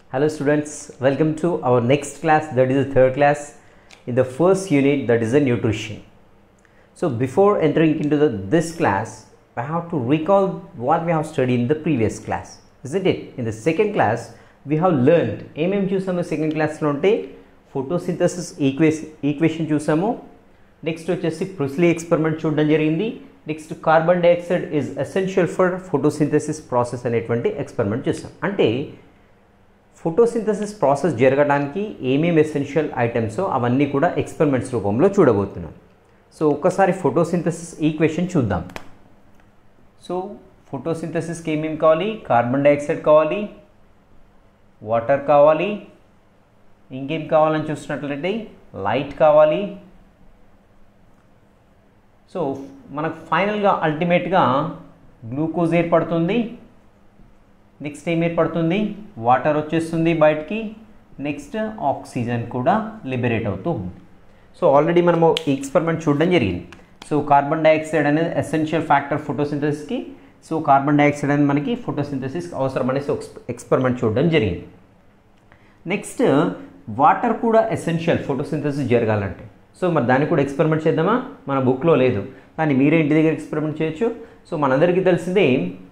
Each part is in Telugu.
Hello students, welcome to our next class that is the third class in the first unit that is the nutrition. So before entering into the, this class, I have to recall what we have studied in the previous class, isn't it? In the second class, we have learned ఏమేమి చూసాము సెకండ్ క్లాస్లో అంటే ఫోటోసింథసిస్ ఈక్వేస్ ఈక్వేషన్ చూసాము నెక్స్ట్ వచ్చేసి ప్రుస్లీ ఎక్స్పెరిమెంట్ చూడడం జరిగింది next carbon dioxide is essential for photosynthesis process అనేటువంటి ఎక్స్పెరిమెంట్ చూసాం అంటే ఫోటోసింథసిస్ ప్రాసెస్ జరగడానికి ఏమేమి ఎసెన్షియల్ ఐటమ్సో అవన్నీ కూడా ఎక్స్పెరిమెంట్స్ రూపంలో చూడబోతున్నాం సో ఒక్కసారి ఫోటోసింథసిస్ ఈక్వేషన్ చూద్దాం సో ఫోటోసింథసిస్కి ఏమేమి కావాలి కార్బన్ డైఆక్సైడ్ కావాలి వాటర్ కావాలి ఇంకేం కావాలని చూసినట్లయితే లైట్ కావాలి సో మనకు ఫైనల్గా అల్టిమేట్గా గ్లూకోజ్ ఏర్పడుతుంది నెక్స్ట్ ఏం ఏర్పడుతుంది వాటర్ వచ్చేస్తుంది బయటికి నెక్స్ట్ ఆక్సిజన్ కూడా లిబరేట్ అవుతూ ఉంది సో ఆల్రెడీ మనము ఈ ఎక్స్పెరిమెంట్ చూడడం జరిగింది సో కార్బన్ డైఆక్సైడ్ అనేది ఎసెన్షియల్ ఫ్యాక్టర్ ఫోటోసింథసిస్కి సో కార్బన్ డైఆక్సైడ్ అనేది మనకి ఫోటోసింథసిస్ అవసరం అనేసి ఎక్స్పెరిమెంట్ చూడడం జరిగింది నెక్స్ట్ వాటర్ కూడా ఎసెన్షియల్ ఫోటోసింథసిస్ జరగాలంటే సో మరి దాన్ని కూడా ఎక్స్పెరిమెంట్ చేద్దామా మన బుక్లో లేదు కానీ మీరే ఇంటి దగ్గర ఎక్స్పెరిమెంట్ చేయొచ్చు సో మనందరికీ తెలిసిందే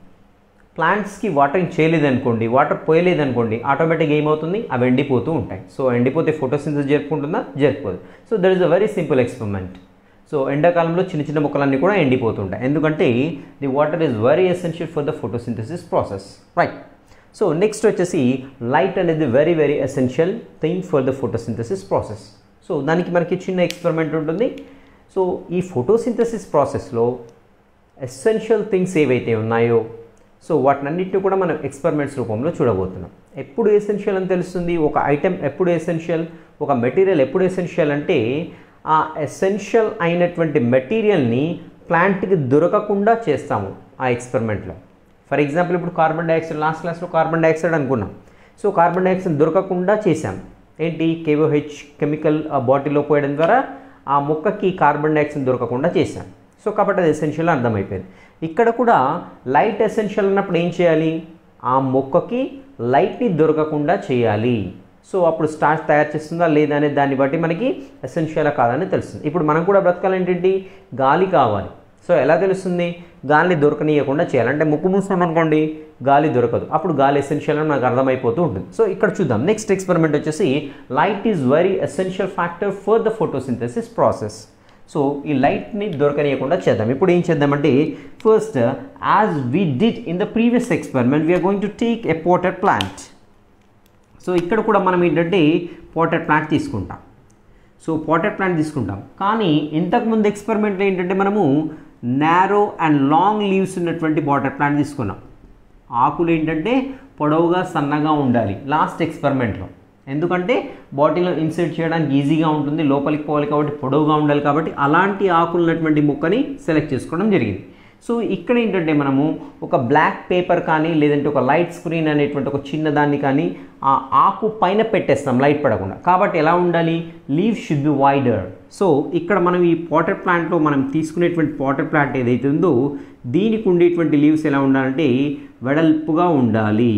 ప్లాంట్స్కి వాటరింగ్ చేయలేదనుకోండి వాటర్ పోయలేదనుకోండి ఆటోమేటిక్గా ఏమవుతుంది అవి ఎండిపోతూ ఉంటాయి సో ఎండిపోతే ఫోటోసింథసిస్ జరుపుకుంటుందా జరుపుకోదు so that is a very simple experiment so ఎండాకాలంలో చిన్న చిన్న మొక్కలన్నీ కూడా ఎండిపోతుంటాయి ఎందుకంటే the water is very essential for the photosynthesis process right so next వచ్చేసి లైట్ అనేది very very essential thing for the photosynthesis process so దానికి మనకి చిన్న ఎక్స్పెరిమెంట్ ఉంటుంది సో ఈ ఫోటోసింథసిస్ ప్రాసెస్లో ఎసెన్షియల్ థింగ్స్ ఏవైతే ఉన్నాయో సో వాటినన్నింటినీ కూడా మనం ఎక్స్పెరిమెంట్స్ రూపంలో చూడబోతున్నాం ఎప్పుడు ఎసెన్షియల్ అని తెలుస్తుంది ఒక ఐటెం ఎప్పుడు ఎసెన్షియల్ ఒక మెటీరియల్ ఎప్పుడు ఎసెన్షియల్ అంటే ఆ ఎసెన్షియల్ అయినటువంటి మెటీరియల్ని ప్లాంట్కి దొరకకుండా చేస్తాము ఆ ఎక్స్పెరిమెంట్లో ఫర్ ఎగ్జాంపుల్ ఇప్పుడు కార్బన్ డైఆక్సైడ్ లాస్ట్ క్లాస్లో కార్బన్ డైఆక్సైడ్ అనుకున్నాం సో కార్బన్ డైఆక్సైడ్ దొరకకుండా చేసాం ఏంటి కేవోహెచ్ కెమికల్ బాటిల్లో పోయడం ద్వారా ఆ మొక్కకి కార్బన్ డైఆక్సైడ్ దొరకకుండా చేశాం సో కాబట్టి అది ఎసెన్షియల్ అర్థమైపోయింది ఇక్కడ కూడా లైట్ ఎసెన్షియల్ అన్నప్పుడు ఏం చేయాలి ఆ మొక్కకి లైట్ని దొరకకుండా చేయాలి సో అప్పుడు స్టార్చ్ తయారు చేస్తుందా లేదా అనే దాన్ని బట్టి మనకి ఎసెన్షియల్ కాదని తెలుస్తుంది ఇప్పుడు మనం కూడా బ్రతకాలంటే గాలి కావాలి సో ఎలా తెలుస్తుంది గాలిని దొరకనీయకుండా చేయాలి అంటే ముక్కు మూసామనుకోండి గాలి దొరకదు అప్పుడు గాలి ఎసెన్షియల్ అని మనకు అర్థమైపోతూ ఉంటుంది సో ఇక్కడ చూద్దాం నెక్స్ట్ ఎక్స్పెరిమెంట్ వచ్చేసి light is very essential factor for the photosynthesis process so ఈ లైట్ని దొరకనీయకుండా చేద్దాం ఇప్పుడు ఏం చేద్దామంటే first as we did in the previous experiment we are going to take a potted plant so ఇక్కడ కూడా మనం ఏంటంటే పోటెడ్ ప్లాంట్ తీసుకుంటాం సో పోటెడ్ ప్లాంట్ తీసుకుంటాం కానీ ఇంతకుముందు ఎక్స్పెరిమెంట్లో ఏంటంటే మనము నారో అండ్ లాంగ్ లీవ్స్ ఉన్నటువంటి పోటెడ్ ప్లాంట్ తీసుకున్నాం ఆకులు ఏంటంటే పొడవుగా సన్నగా ఉండాలి లాస్ట్ ఎక్స్పెరిమెంట్లో ఎందుకంటే బాటిల్లో ఇన్సర్ట్ చేయడానికి ఈజీగా ఉంటుంది లోపలికి పోవాలి కాబట్టి పొడవుగా ఉండాలి కాబట్టి అలాంటి ఆకులు ఉన్నటువంటి ముక్కని సెలెక్ట్ చేసుకోవడం జరిగింది సో ఇక్కడ ఏంటంటే మనము ఒక బ్లాక్ పేపర్ కానీ లేదంటే ఒక లైట్ స్క్రీన్ అనేటువంటి ఒక చిన్న దాన్ని కానీ ఆ ఆకు పైన పెట్టేస్తాం లైట్ పడకుండా కాబట్టి ఎలా ఉండాలి leave should be wider so ఇక్కడ మనం ఈ పాటర్ ప్లాంట్లో మనం తీసుకునేటువంటి పాటర్ ప్లాంట్ ఏదైతే ఉందో దీనికి ఉండేటువంటి లీవ్స్ ఎలా ఉండాలంటే వెడల్పుగా ఉండాలి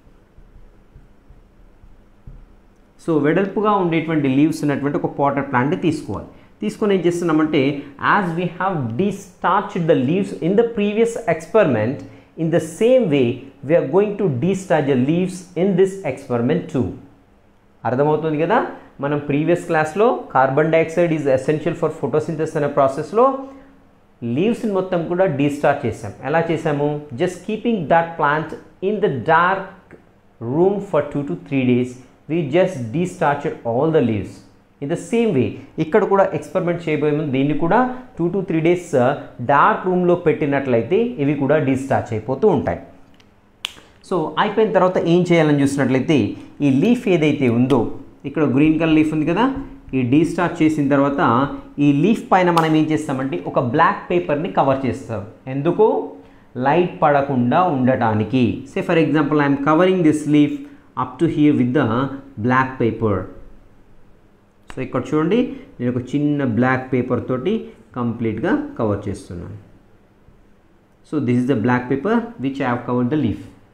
సో వెడల్పుగా ఉండేటువంటి లీవ్స్ ఉన్నటువంటి ఒక పాటర్ ప్లాంట్ తీసుకోవాలి తీసుకొని ఏం చేస్తున్నామంటే as we have destarch the leaves in the previous experiment in the same way we are going to destarch the leaves in this experiment too అర్థమవుతుంది కదా మనం ప్రీవియస్ క్లాస్లో carbon dioxide is essential for photosynthesis అనే ప్రాసెస్లో లీవ్స్ని మొత్తం కూడా డీస్టార్చ్ చేసాం ఎలా చేసాము just keeping that plant in the dark room for two to three days we just destarched all the leaves in the same వే ఇక్కడ కూడా ఎక్స్పెరిమెంట్ చేయబోయే ముందు దీన్ని కూడా two to three days dark రూమ్లో పెట్టినట్లయితే ఇవి కూడా డీస్టార్చ్ అయిపోతూ ఉంటాయి సో అయిపోయిన తర్వాత ఏం చేయాలని చూసినట్లయితే ఈ లీఫ్ ఏదైతే ఉందో ఇక్కడ గ్రీన్ కలర్ లీఫ్ ఉంది కదా ఈ డీస్టార్చ్ చేసిన తర్వాత ఈ లీఫ్ పైన మనం ఏం చేస్తామంటే ఒక బ్లాక్ పేపర్ని కవర్ చేస్తాం ఎందుకు లైట్ పడకుండా ఉండటానికి say for example I'm covering this leaf up to here with the black paper so ఇక్కడ చూడండి నేను ఒక చిన్న బ్లాక్ పేపర్ తోటి కంప్లీట్గా కవర్ చేస్తున్నాను so this is the black paper which I have covered the leaf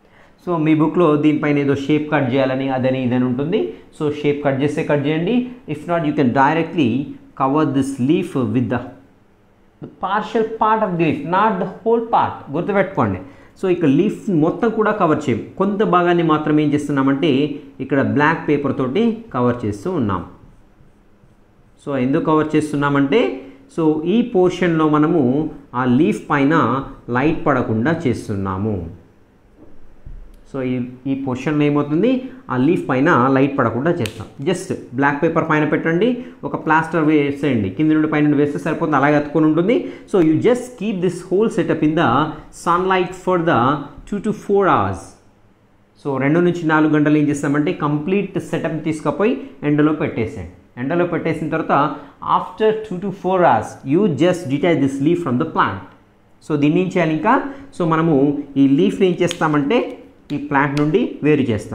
so మీ బుక్లో దీనిపైన ఏదో షేప్ కట్ చేయాలని అదని ఇదని ఉంటుంది సో షేప్ కట్ చేస్తే కట్ చేయండి if not you can directly cover this leaf with the partial part of the leaf not the whole part గుర్తుపెట్టుకోండి సో ఇక్కడ లీఫ్ మొత్తం కూడా కవర్ చేయం కొంత భాగాన్ని మాత్రం ఏం చేస్తున్నామంటే ఇక్కడ బ్లాక్ పేపర్ తోటి కవర్ చేస్తూ ఉన్నాం సో ఎందుకు కవర్ చేస్తున్నామంటే సో ఈ పోర్షన్లో మనము ఆ లీఫ్ పైన లైట్ పడకుండా చేస్తున్నాము సో ఈ ఈ పొజిషన్లో ఏమవుతుంది ఆ లీఫ్ పైన లైట్ పడకుండా చేస్తాం జస్ట్ బ్లాక్ పేపర్ పైన పెట్టండి ఒక ప్లాస్టర్ వేసేయండి కింద నుండి పైన వేస్తే సరిపోతుంది అలాగే అతుకొని ఉంటుంది so you just keep this whole setup in the sunlight for the two to four hours so రెండు నుంచి నాలుగు గంటలు ఏం చేస్తామంటే కంప్లీట్ సెటప్ తీసుకుపోయి ఎండలో పెట్టేసేయండి ఎండలో పెట్టేసిన తర్వాత after two to four hours you just detach this leaf from the plant so దీన్ని ఏం చేయాలి ఇంకా సో మనము ఈ లీఫ్ని ఏం చేస్తామంటే ఈ ప్లాంట్ నుండి వేరు చేస్తాం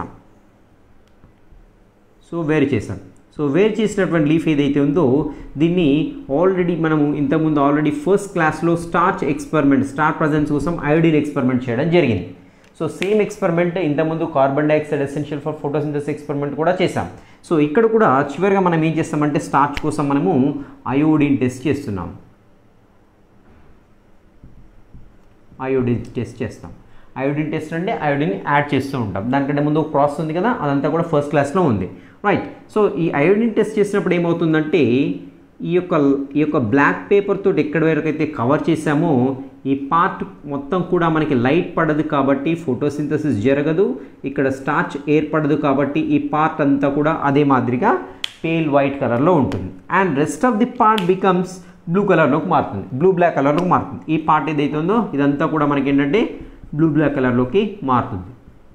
సో వేరు చేస్తాం సో వేరు చేసినటువంటి లీఫ్ ఏదైతే ఉందో దీన్ని ఆల్రెడీ మనము ఇంతకుముందు ఆల్రెడీ ఫస్ట్ క్లాస్లో స్టార్చ్ ఎక్స్పెరిమెంట్ స్టార్ ప్రజెన్స్ కోసం ఐడిన్ ఎక్స్పెరిమెంట్ చేయడం జరిగింది సో సేమ్ ఎక్స్పెరిమెంట్ ఇంతకుముందు carbon dioxide essential for photosynthesis experiment కూడా చేసాం సో ఇక్కడ కూడా చివరిగా మనం ఏం చేస్తామంటే స్టార్చ్ కోసం మనము అయోడిన్ టెస్ట్ చేస్తున్నాం అయోడిన్ టెస్ట్ చేస్తాం అయోడిన్ టెస్ట్ అంటే అయోడిన్ యాడ్ చేస్తూ ఉంటాం దానికంటే ముందు ఒక ప్రాసెస్ ఉంది కదా అదంతా కూడా ఫస్ట్ క్లాస్లో ఉంది రైట్ సో ఈ అయోడిన్ టెస్ట్ చేసినప్పుడు ఏమవుతుందంటే ఈ యొక్క ఈ యొక్క బ్లాక్ పేపర్ తోటి ఎక్కడి వరకు అయితే కవర్ చేసామో ఈ పార్ట్ మొత్తం కూడా మనకి లైట్ పడదు కాబట్టి ఫోటోసింథసిస్ జరగదు ఇక్కడ స్టార్చ్ ఏర్పడదు కాబట్టి ఈ పార్ట్ అంతా కూడా అదే మాదిరిగా పేల్ వైట్ కలర్లో ఉంటుంది and rest of the part becomes blue కలర్లోకి మారుతుంది బ్లూ బ్లాక్ కలర్లోకి మారుతుంది ఈ పార్ట్ ఏదైతే ఉందో ఇదంతా కూడా మనకి ఏంటంటే బ్లూ బ్లాక్ కలర్లోకి మారుతుంది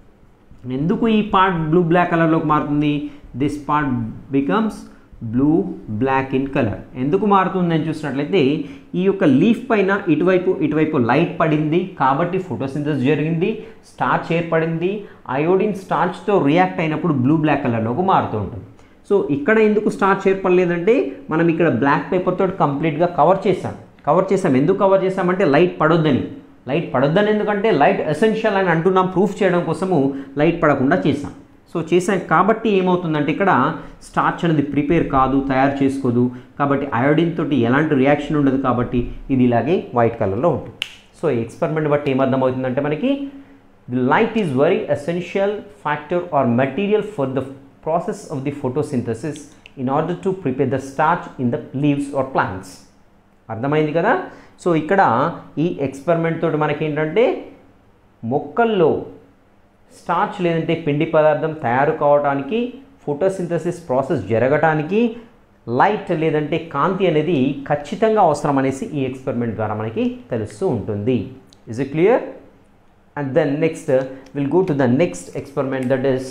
ఎందుకు ఈ పార్ట్ బ్లూ బ్లాక్ కలర్లోకి మారుతుంది this part becomes blue black in colour ఎందుకు మారుతుంది అని చూసినట్లయితే ఈ యొక్క లీఫ్ పైన ఇటువైపు ఇటువైపు లైట్ పడింది కాబట్టి ఫోటోసింథసిస్ జరిగింది స్టార్చ్ ఏర్పడింది అయోడిన్ స్టార్చ్తో రియాక్ట్ అయినప్పుడు బ్లూ బ్లాక్ కలర్లోకి మారుతూ ఉంటుంది సో ఇక్కడ ఎందుకు స్టార్చ్ ఏర్పడలేదంటే మనం ఇక్కడ బ్లాక్ పేపర్ తోటి కంప్లీట్గా కవర్ చేసాం కవర్ చేసాం ఎందుకు కవర్ చేసామంటే లైట్ పడొద్దని లైట్ పడొద్దని ఎందుకంటే లైట్ ఎసెన్షియల్ అని అంటున్నాం ప్రూఫ్ చేయడం కోసము లైట్ పడకుండా చేసాం సో చేసాం కాబట్టి ఏమవుతుందంటే ఇక్కడ స్టార్చ్ అనేది ప్రిపేర్ కాదు తయారు చేసుకోదు కాబట్టి అయోడిన్ తోటి ఎలాంటి రియాక్షన్ ఉండదు కాబట్టి ఇది ఇలాగే వైట్ కలర్లో ఉంటుంది సో ఈ ఎక్స్పెరిమెంట్ బట్టి ఏమర్థమవుతుందంటే మనకి the light is very essential factor or material for the process of the photosynthesis in order to prepare the starch in the leaves or plants అర్థమైంది కదా సో ఇక్కడ ఈ ఎక్స్పెరిమెంట్ తోటి మనకేంటంటే మొక్కల్లో స్టార్చ్ లేదంటే పిండి పదార్థం తయారు కావడానికి ఫోటోసింథసిస్ ప్రాసెస్ జరగటానికి లైట్ లేదంటే కాంతి అనేది ఖచ్చితంగా అవసరం అనేసి ఈ ఎక్స్పెరిమెంట్ ద్వారా మనకి తెలుస్తూ ఉంటుంది is it clear and then next will go to the next experiment that is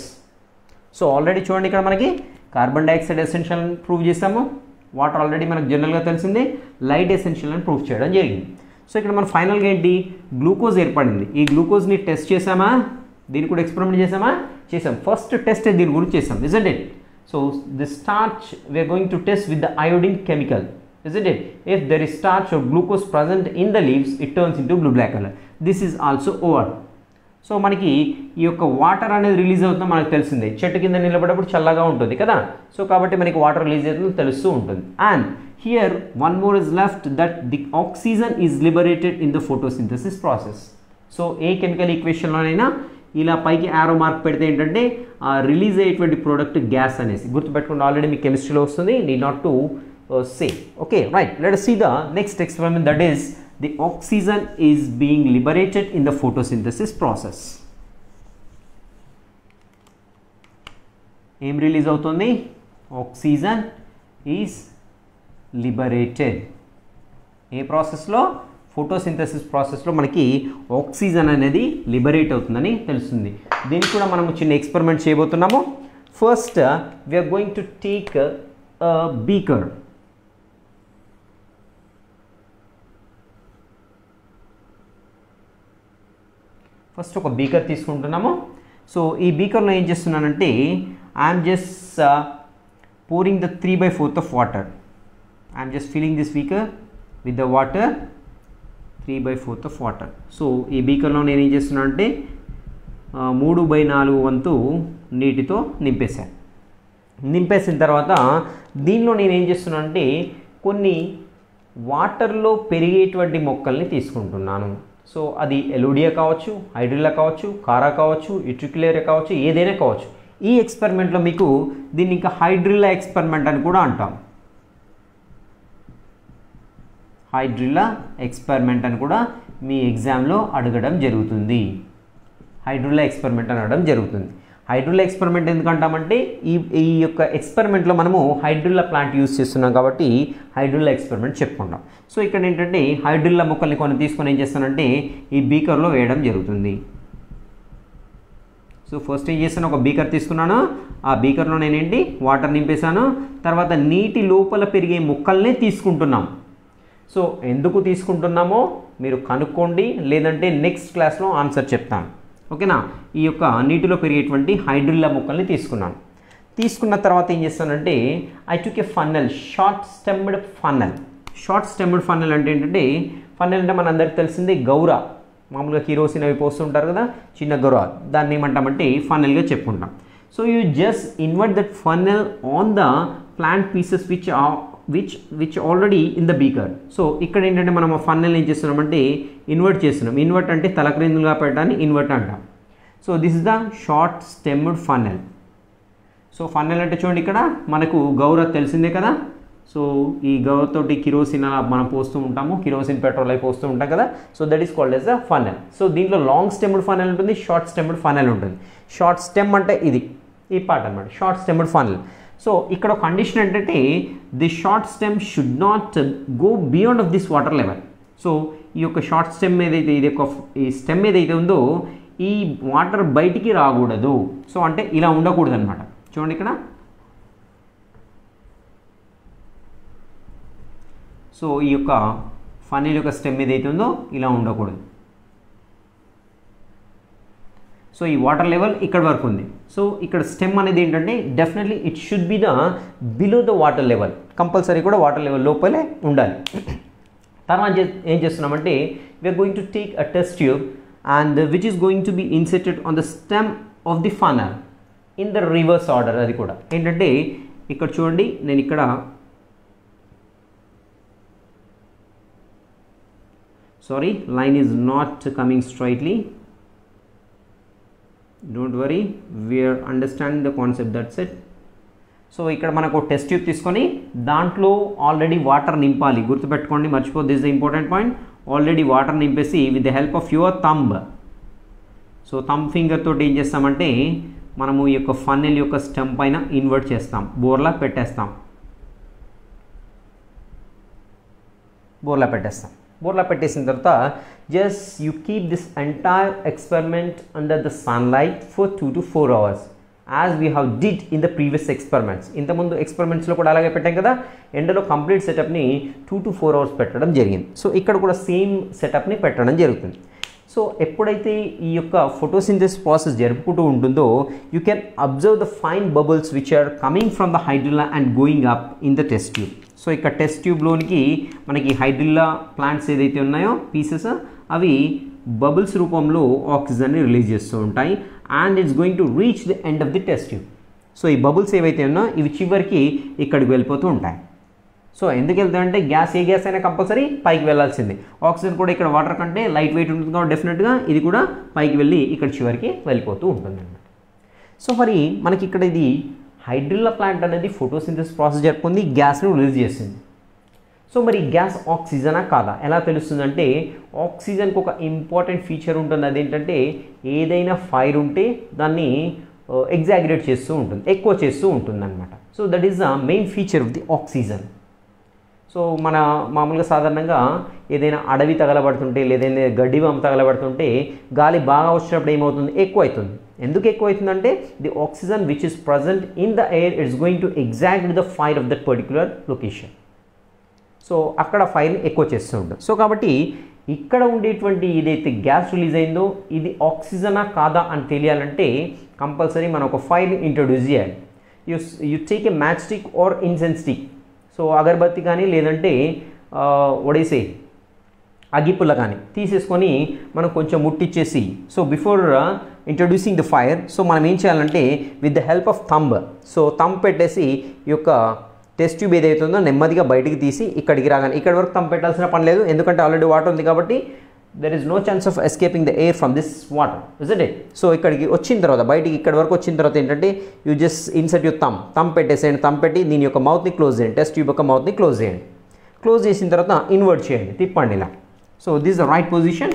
so already చూడండి ఇక్కడ మనకి కార్బన్ డైఆక్సైడ్ ఎసెన్షియల్ అని ప్రూవ్ చేసాము వాటర్ ఆల్రెడీ మనకు జనరల్గా తెలిసిందే లైట్ ఎసెన్షియల్ అని ప్రూవ్ చేయడం జరిగింది సో ఇక్కడ మనం ఫైనల్గా ఏంటి గ్లూకోజ్ ఏర్పడింది ఈ గ్లూకోజ్ని టెస్ట్ చేసామా దీన్ని కూడా ఎక్స్పెరిమెంట్ చేసామా చేసాం ఫస్ట్ టెస్ట్ దీని గురించి చేసాం isn't it so the starch we are going to test with the iodine chemical isn't it if there is starch or glucose present in the leaves it turns into blue black color this is also over so మనకి ఈ యొక్క వాటర్ అనేది రిలీజ్ అవుతుందో మనకు తెలిసిందే చెట్టు కింద నిలబడేప్పుడు చల్లగా ఉంటుంది కదా సో కాబట్టి మనకి వాటర్ రిలీజ్ అవుతుందో తెలుస్తూ ఉంటుంది and here one more is left that the oxygen is liberated in the photosynthesis process so ఏ కెమికల్ ఈక్వేషన్లోనైనా ఇలా పైకి యారో మార్క్ పెడితే ఏంటంటే రిలీజ్ అయ్యేటువంటి ప్రోడక్ట్ గ్యాస్ అనేసి గుర్తుపెట్టుకుంటే ఆల్రెడీ మీకు కెమిస్ట్రీలో వస్తుంది నీ not to say okay right let see the next experiment that is the oxygen is being liberated in the photosynthesis process. ఏం రిలీజ్ అవుతుంది ఆక్సిజన్ ఈజ్ లిబరేటెడ్ ఏ ప్రాసెస్లో ఫోటోసింథసిస్ ప్రాసెస్లో మనకి ఆక్సిజన్ అనేది లిబరేట్ అవుతుందని తెలుస్తుంది దీనికి కూడా మనం చిన్న ఎక్స్పెరిమెంట్ చేయబోతున్నాము first we are going to take beaker first ఒక బీకర్ తీసుకుంటున్నాము సో ఈ బీకర్లో ఏం చేస్తున్నానంటే I'm just pouring the 3 by 4th of water. I am just filling this beaker with the water 3 by 4th of water. So ఈ బీకర్లో నేను ఏం చేస్తున్నాను అంటే ఆ, మూడు బై నాలుగు వంతు నీటితో నింపేశాను నింపేసిన తర్వాత దీనిలో నేను ఏం చేస్తున్నాను అంటే కొన్ని వాటర్లో పెరిగేటువంటి మొక్కల్ని తీసుకుంటున్నాను సో అది ఎలోడియా కావచ్చు హైడ్రిల్లా కావచ్చు కారా కావచ్చు ఇట్రికులేరియా కావచ్చు ఏదైనా కావచ్చు ఈ ఎక్స్పెరిమెంట్లో మీకు దీన్ని ఇంకా హైడ్రిల్లా ఎక్స్పెరిమెంట్ అని కూడా అంటాం హైడ్రిల్లా ఎక్స్పెరిమెంట్ అని కూడా మీ ఎగ్జామ్లో అడగడం జరుగుతుంది హైడ్రోలా ఎక్స్పెరిమెంట్ అని అనడం జరుగుతుంది హైడ్రోలా ఎక్స్పెరిమెంట్ ఎందుకంటామంటే ఈ ఈ యొక్క ఎక్స్పెరిమెంట్లో మనము హైడ్రిల్లా ప్లాంట్ యూస్ చేస్తున్నాం కాబట్టి హైడ్రిల్లా ఎక్స్పెరిమెంట్ చెప్పుకుంటాం సో ఇక్కడ ఏంటంటే హైడ్రిల్లా మొక్కల్ని కొన్ని తీసుకొని ఏం చేస్తానంటే ఈ బీకర్లో వేయడం జరుగుతుంది సో ఫస్ట్ ఏం చేస్తాను ఒక బీకర్ తీసుకున్నాను ఆ బీకర్లో నేనేంటి వాటర్ నింపేశాను తర్వాత నీటి లోపల పెరిగే మొక్కల్నే తీసుకుంటున్నాం సో ఎందుకు తీసుకుంటున్నామో మీరు కనుక్కోండి లేదంటే నెక్స్ట్ క్లాస్లో ఆన్సర్ చెప్తాను ఓకేనా ఈ యొక్క నీటిలో పెరిగేటువంటి హైడ్రిల్లా మొక్కల్ని తీసుకున్నాను తీసుకున్న తర్వాత ఏం చేస్తానంటే I took a funnel short stemmed funnel short stemmed funnel అంటే ఏంటంటే ఫన్నెల్ అంటే మనందరికి తెలిసింది గౌర మామూలుగా కిరోసిన్ అవి పోస్తుంటారు కదా చిన్న గౌర దాన్ని ఏమంటామంటే ఫన్నెల్గా చెప్పుకుంటాం so you just invert that funnel on the plant pieces which which which already in the beaker so ఇక్కడ ఏంటంటే మనం ఆ ఫన్నెల్ ఏం చేస్తున్నామంటే ఇన్వర్ట్ చేస్తున్నాం ఇన్వర్ట్ అంటే తలక్రిందులుగా పెట్టడాన్ని ఇన్వర్ట్ అంటాం so this is the short stemmed funnel so funnel అంటే చూడండి ఇక్కడ మనకు గౌర తెలిసిందే కదా సో ఈ గౌరతోటి కిరోసిన్ అలా మనం పోస్తూ ఉంటాము కిరోసిన్ పెట్రోల్ అయి పోస్తూ ఉంటాం కదా so that is called as the funnel so దీంట్లో లాంగ్ స్టెమ్డ్ ఫన్నెల్ ఉంటుంది షార్ట్ స్టెమ్డ్ ఫన్నెల్ ఉంటుంది షార్ట్ స్టెమ్ అంటే ఇది ఈ పార్ట్ అనమాట షార్ట్ స్టెమ్డ్ ఫన్నెల్ సో ఇక్కడ ఒక కండిషన్ ఏంటంటే the short stem should not go beyond of this water level so ఈ యొక్క షార్ట్ స్టెమ్ ఏదైతే ఇది యొక్క ఈ స్టెమ్ ఏదైతే ఉందో ఈ వాటర్ బయటికి రాకూడదు సో అంటే ఇలా ఉండకూడదు అనమాట చూడండి ఇక్కడ సో ఈ యొక్క ఫన్నీల్ యొక్క స్టెమ్ ఏదైతే ఉందో ఇలా ఉండకూడదు సో ఈ వాటర్ లెవెల్ ఇక్కడ వరకు ఉంది సో ఇక్కడ స్టెమ్ అనేది ఏంటంటే definitely it should be the below the water level compulsory కూడా వాటర్ లెవెల్ లోపలే ఉండాలి తర్వాత చే- ఏం చేస్తున్నామంటే we are going to take a test tube and which is going to be inserted on the stem of the funnel in the reverse order అది కూడా ఏంటంటే ఇక్కడ చూడండి నేను ఇక్కడ sorry line is not coming straightly don't worry we are understanding the concept that's it so ఇక్కడ మనకు టెస్ట్ ట్యూబ్ తీసుకొని దాంట్లో ఆల్రెడీ వాటర్ నింపాలి గుర్తుపెట్టుకోండి మర్చిపో this the important point already water నింపేసి with the help of your thumb so thumb finger తోటి ఏం చేస్తామంటే మనము ఈ యొక్క ఫన్నెల్ యొక్క స్టెమ్ పైన ఇన్వర్ట్ చేస్తాం బోర్లా పెట్టేస్తాం బోర్లా పెట్టేస్తాం బోర్లా పెట్టేసిన తర్వాత just you keep this entire experiment under the sunlight for two to four hours as we have did in the previous experiments ఇంతకుముందు ఎక్స్పెరిమెంట్స్లో కూడా అలాగే పెట్టాం కదా ఎండలో కంప్లీట్ సెటప్ని టూ టు ఫోర్ అవర్స్ పెట్టడం జరిగింది సో ఇక్కడ కూడా సేమ్ సెటప్ని పెట్టడం జరుగుతుంది సో ఎప్పుడైతే ఈ యొక్క ఫోటోసింథసిస్ ప్రాసెస్ జరుపుకుంటూ ఉంటుందో you can observe the fine bubbles which are coming from the hydrilla and going up in the test tube so ఇక్కడ టెస్ట్ ట్యూబ్లోనికి మనకి హైడ్రిల్లా ప్లాంట్స్ ఏదైతే ఉన్నాయో పీసెస్ అవి బబుల్స్ రూపంలో ఆక్సిజన్ని రిలీజ్ చేస్తూ ఉంటాయి and it's going to reach the end of the test tube so ఈ బబుల్స్ ఏవైతే ఉన్నాయో ఇవి చివరికి ఇక్కడికి వెళ్ళిపోతూ ఉంటాయి సో ఎందుకు వెళ్తాయంటే గ్యాస్ ఏ గ్యాస్ అయినా కంపల్సరీ పైకి వెళ్ళాల్సిందే ఆక్సిజన్ కూడా ఇక్కడ వాటర్ కంటే లైట్ వెయిట్ ఉంటుంది కాబట్టి డెఫినెట్గా ఇది కూడా పైకి వెళ్ళి ఇక్కడ చివరికి వెళ్ళిపోతూ ఉంటుంది అన్నమాట సో మరి మనకి ఇక్కడ ఇది హైడ్రిల్లా ప్లాంట్ అనేది ఫోటోసింథసిస్ ప్రాసెస్ జరుపుకుంది గ్యాస్ను రిలీజ్ చేసింది సో మరి గ్యాస్ ఆక్సిజనా కాదా ఎలా తెలుస్తుందంటే ఆక్సిజన్కి ఒక ఇంపార్టెంట్ ఫీచర్ ఉంటుంది అదేంటంటే ఏదైనా ఫైర్ ఉంటే దాన్ని ఎగ్జాగ్రేట్ చేస్తూ ఉంటుంది ఎక్కువ చేస్తూ ఉంటుంది అనమాట so that is the main feature of the oxygen so మన మామూలుగా సాధారణంగా ఏదైనా అడవి తగలబడుతుంటే లేదైనా గడ్డి వామ తగలబడుతుంటే గాలి బాగా వచ్చినప్పుడు ఏమవుతుంది ఎక్కువ అవుతుంది ఎందుకు ఎక్కువ అవుతుందంటే the oxygen which is present in the air it's going to exact the fire of that particular location so అక్కడ ఫైర్ని ఎక్కువ చేస్తూ ఉంటుంది సో కాబట్టి ఇక్కడ ఉండేటువంటి ఏదైతే గ్యాస్ రిలీజ్ అయిందో ఇది ఆక్సిజనా కాదా అని తెలియాలంటే కంపల్సరీ మనం ఒక ఫైర్ని ఇంట్రొడ్యూస్ చేయాలి you you take a match stick or incense stick so అగరబత్తి కానీ లేదంటే ఒడేసే అగ్గిపుల్ల కానీ తీసేసుకొని మనం కొంచెం ముట్టిచ్చేసి so before introducing the fire so మనం ఏం చేయాలంటే with the help of thumb so thumb పెట్టేసి ఈ యొక్క టెస్ట్ ట్యూబ్ ఏదైతే ఉందో నెమ్మదిగా బయటికి తీసి ఇక్కడికి రాగానే ఇక్కడ వరకు థంబ్ పెట్టాల్సిన పని లేదు ఎందుకంటే ఆల్రెడీ వాటర్ ఉంది కాబట్టి there is no chance of escaping the air from this water isn't it so ఇక్కడికి వచ్చిన తర్వాత బయటికి ఇక్కడ వరకు వచ్చిన తర్వాత ఏంటంటే you just insert you thumb thumb పెట్టేసేయండి థమ్ పెట్టి దీని యొక్క మౌత్ని క్లోజ్ చేయండి టెస్ట్ ట్యూబ్ యొక్క మౌత్ని క్లోజ్ చేయండి క్లోజ్ చేసిన తర్వాత ఇన్వర్ట్ చేయండి తిప్పండి ఇలా so this the right position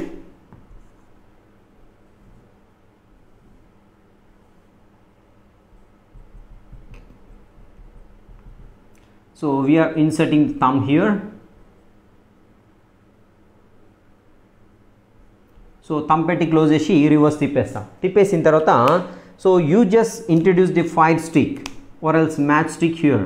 so we are inserting thumb here so thumb పెట్టి క్లోజ్ చేసి రివర్స్ తిప్పేస్తాం తిప్పేసిన తర్వాత so you just introduce the fire stick or else matchstick here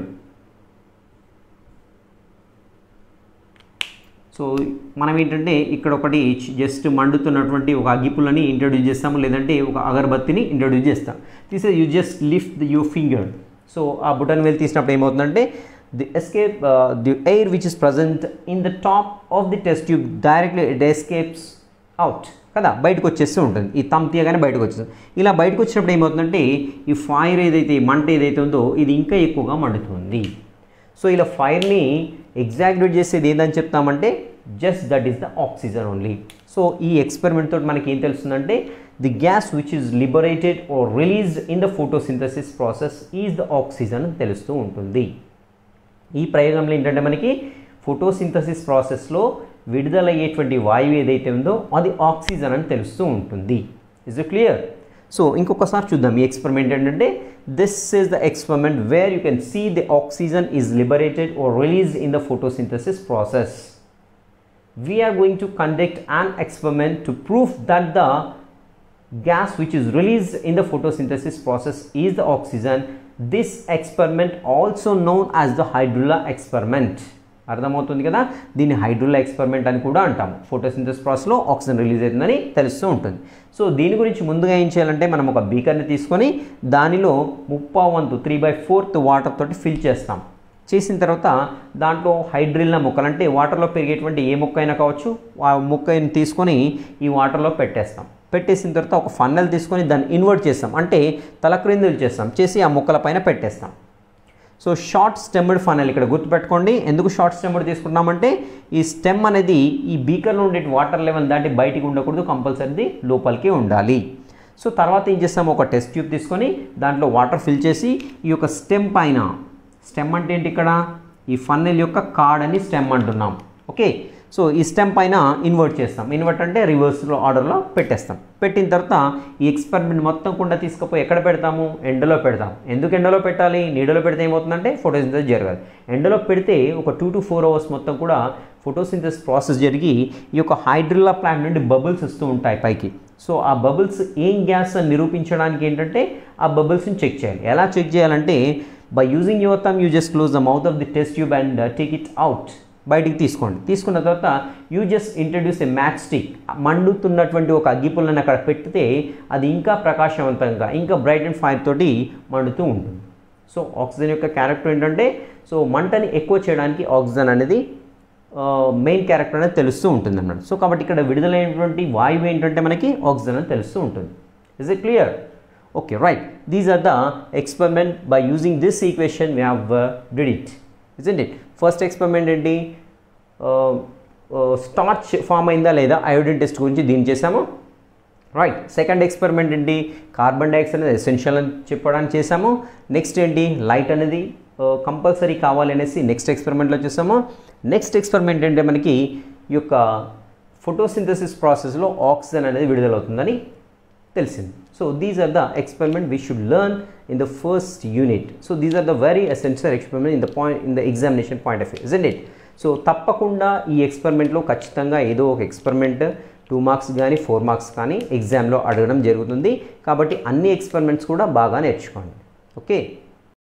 so మనం ఏంటంటే ఇక్కడ ఒకటి జస్ట్ మండుతున్నటువంటి ఒక అగ్గిపుల్లని ఇంట్రడ్యూస్ చేస్తాము లేదంటే ఒక అగరబత్తిని ఇంట్రడ్యూస్ చేస్తాం తీసే you just lift your finger so ఆ బుటన్ వేలు తీసినప్పుడు ఏమవుతుందంటే the escape the air which is present in the top of the test tube directly it escapes out కదా బయటకు వచ్చేస్తూ ఉంటుంది ఈ తమ్ తీయగానే బయటకు వచ్చేస్తుంది ఇలా బయటకు వచ్చినప్పుడు ఏమవుతుందంటే ఈ ఫైర్ ఏదైతే ఈ మంట ఏదైతే ఉందో ఇది ఇంకా ఎక్కువగా మండుతుంది సో ఇలా ఫైర్ని ఎగ్జాగ్రేట్ చేసేది ఏందని చెప్తామంటే just that is the oxygen only so ఈ ఎక్స్పెరిమెంట్ తోటి మనకి ఏం తెలుస్తుందంటే the gas which is liberated or released in the photosynthesis process is the oxygen అని తెలుస్తూ ఉంటుంది ఈ ప్రయోగంలో ఏంటంటే మనకి ఫోటోసింథసిస్ ప్రాసెస్లో విడుదలయ్యేటువంటి వాయువు ఏదైతే ఉందో అది ఆక్సిజన్ అని తెలుస్తూ ఉంటుంది ఇస్ ఇట్ క్లియర్ సో ఇంకొకసారి చూద్దాం ఈ ఎక్స్పెరిమెంట్ ఏంటంటే this is the experiment where you can see the oxygen is liberated or release in the photosynthesis process we are going to conduct an experiment to prove that the gas which is released in the photosynthesis process is the oxygen this experiment also known as the hydrilla experiment అర్థమవుతుంది కదా దీన్ని హైడ్రోలా ఎక్స్పెరిమెంట్ అని కూడా అంటాము ఫోటోసింథసిస్ ప్రాసెస్లో ఆక్సిజన్ రిలీజ్ అవుతుందని తెలుస్తూ ఉంటుంది సో దీని గురించి ముందుగా ఏం చేయాలంటే మనం ఒక బీకర్ని తీసుకొని దానిలో ముప్పా వంతు త్రీ బై ఫోర్త్ వాటర్ తోటి ఫిల్ చేస్తాం చేసిన తర్వాత దాంట్లో హైడ్రిల్న మొక్కలు అంటే వాటర్లో పెరిగేటువంటి ఏ మొక్క అయినా కావచ్చు ఆ మొక్కని తీసుకొని ఈ వాటర్లో పెట్టేస్తాం పెట్టేసిన తర్వాత ఒక ఫన్నెల్ తీసుకొని దాన్ని ఇన్వర్ట్ చేస్తాం అంటే తలక్రిందులు చేస్తాం చేసి ఆ మొక్కల పైన పెట్టేస్తాం సో షార్ట్ స్టెమ్డ్ ఫనల్ ఇక్కడ గుర్తుపెట్టుకోండి ఎందుకు షార్ట్ స్టెమ్డ్ తీసుకుంటున్నామంటే ఈ స్టెమ్ అనేది ఈ బీకర్లో ఉండే వాటర్ లెవెల్ దాటి బయటికి ఉండకూడదు కంపల్సరీ లోపలికి ఉండాలి సో తర్వాత ఏం చేస్తాము ఒక టెస్ట్ ట్యూబ్ తీసుకొని దాంట్లో వాటర్ ఫిల్ చేసి ఈ యొక్క స్టెమ్ పైన స్టెమ్ అంటే ఏంటి ఇక్కడ ఈ ఫన్నెల్ యొక్క కార్డ్ అని స్టెమ్ అంటున్నాం ఓకే సో ఈ స్టెమ్ పైన ఇన్వర్ట్ చేస్తాం ఇన్వర్ట్ అంటే రివర్స్లో ఆర్డర్లో పెట్టేస్తాం పెట్టిన తర్వాత ఈ ఎక్స్పెరిమెంట్ మొత్తం కూడా తీసుకుపోయి ఎక్కడ పెడతాము ఎండలో పెడతాం ఎందుకు ఎండలో పెట్టాలి నీడలో పెడితే ఏమవుతుందంటే ఫోటోసింథసిస్ జరగదు ఎండలో పెడితే ఒక టూ టు ఫోర్ అవర్స్ మొత్తం కూడా ఫోటోసింథసిస్ ప్రాసెస్ జరిగి ఈ యొక్క హైడ్రిల్లా ప్లాంట్ నుండి బబుల్స్ వస్తూ ఉంటాయి పైకి సో ఆ బబుల్స్ ఏం గ్యాస్ అని నిరూపించడానికి ఏంటంటే ఆ బబుల్స్ని చెక్ చేయాలి ఎలా చెక్ చేయాలంటే by using your thumb you just close the mouth of the test tube and take it out బయటికి తీసుకోండి తీసుకున్న తర్వాత you just introduce a match matchstick మండుతున్నటువంటి ఒక అగ్గిపుల్లని అక్కడ పెడితే అది ఇంకా ప్రకాశవంతంగా ఇంకా బ్రైట్ అండ్ ఫైర్ తోటి మండుతూ ఉంటుంది సో ఆక్సిజన్ యొక్క క్యారెక్టర్ ఏంటంటే సో మంటని ఎక్కువ చేయడానికి ఆక్సిజన్ అనేది మెయిన్ క్యారెక్టర్ అనేది తెలుస్తూ ఉంటుంది అన్నమాట సో కాబట్టి ఇక్కడ విడుదలైనటువంటి వాయువు ఏంటంటే మనకి ఆక్సిజన్ అని తెలుస్తూ ఉంటుంది is it clear okay right these are the experiment by using this equation we have uh, did it isn't it first experiment ఏంటి స్టార్చ్ ఫామ్ అయిందా లేదా అయోడిన్ టెస్ట్ గురించి దీన్ని చేసాము రైట్ సెకండ్ ఎక్స్పెరిమెంట్ ఏంటి కార్బన్ డైఆక్సైడ్ అనేది ఎసెన్షియల్ అని చెప్పడానికి చేసాము నెక్స్ట్ ఏంటి లైట్ అనేది కంపల్సరీ కావాలి అనేసి నెక్స్ట్ ఎక్స్పెరిమెంట్లో చూసాము నెక్స్ట్ ఎక్స్పెరిమెంట్ ఏంటంటే మనకి ఈ యొక్క ఫోటోసింథసిస్ ప్రాసెస్లో ఆక్సిజన్ అనేది విడుదలవుతుందని తెలిసింది so these are the experiment we should learn in the first unit so these are the very essential experiment in the point in the examination point of view isn't it so తప్పకుండా ఈ ఎక్స్పెరిమెంట్లో ఖచ్చితంగా ఏదో ఒక ఎక్స్పెరిమెంట్ టూ మార్క్స్ కానీ ఫోర్ మార్క్స్ కానీ ఎగ్జామ్లో అడగడం జరుగుతుంది కాబట్టి అన్ని ఎక్స్పెరిమెంట్స్ కూడా బాగా నేర్చుకోండి ఓకే